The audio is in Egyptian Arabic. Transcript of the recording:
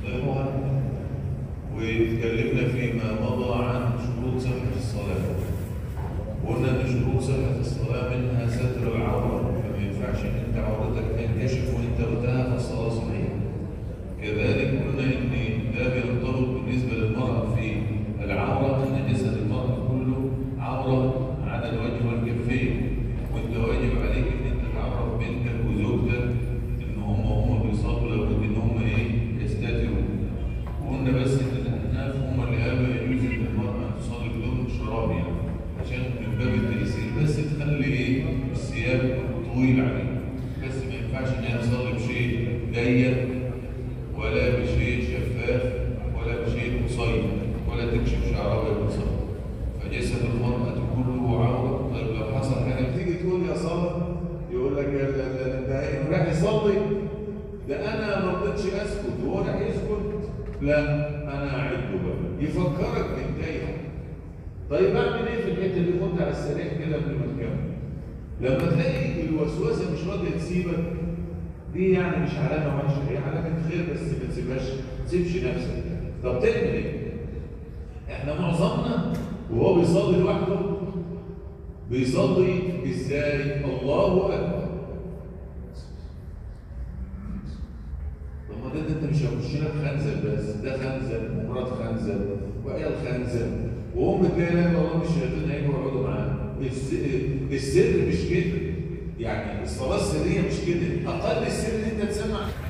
نظمها واتكلمنا فيما مضى عن شروط صحة الصلاة وقلنا ان شروط صحة الصلاة منها ستر العورة فما ينفعش ان انت عورتك تنكشف وانت قلتها فالصلاة صحيحة كذلك قلنا ان ده بينطبق بالنسبة للمرأة في العورة ان جسد المرأة كله عورة على الوجه والكفين وانت واجب عليك ان انت تعرف بنتك وزوجتك ان هم هم بيصلوا لابد ان هم ايه يستتروا وقلنا بس ان الاحناف هم اللي قالوا يجوز ان المرأة تصلي بدون شراب يعني عشان من باب التيسير بس تخلي ايه الثياب طويل عليه بس ما ينفعش ان هي تصلي بشيء ضيق ولا بشيء شفاف ولا بشيء قصير ولا تكشف شعرها وهي بتصلي فجسد المرأة كله عورة طيب لو حصل حاجة تيجي تقول يا صلاة يقول لك لا لا لا ده راح يصلي ده انا ما رضيتش اسكت هو راح يسكت لا انا اعده بقى يفكرك بالتايه طيب اعمل ايه في الحته اللي كنت على السريع كده قبل ما تكمل لما تلاقي الوسوسه مش راضيه تسيبك دي يعني مش علامه وحشه هي علامه خير بس ما تسيبهاش ما تسيبش نفسك طب تعمل ايه؟ احنا معظمنا وهو بيصلي لوحده بيصلي ازاي؟ الله اكبر طب ما ده, ده انت مش هيخش لك خنزل بس ده خنزل ومرات خنزل وعيال خنزل وهم تلاقي لا والله مش الشياطين هيجوا يقعدوا معانا السر مش كده يعني الصلاه السريه مش كده اقل السر ان انت تسمع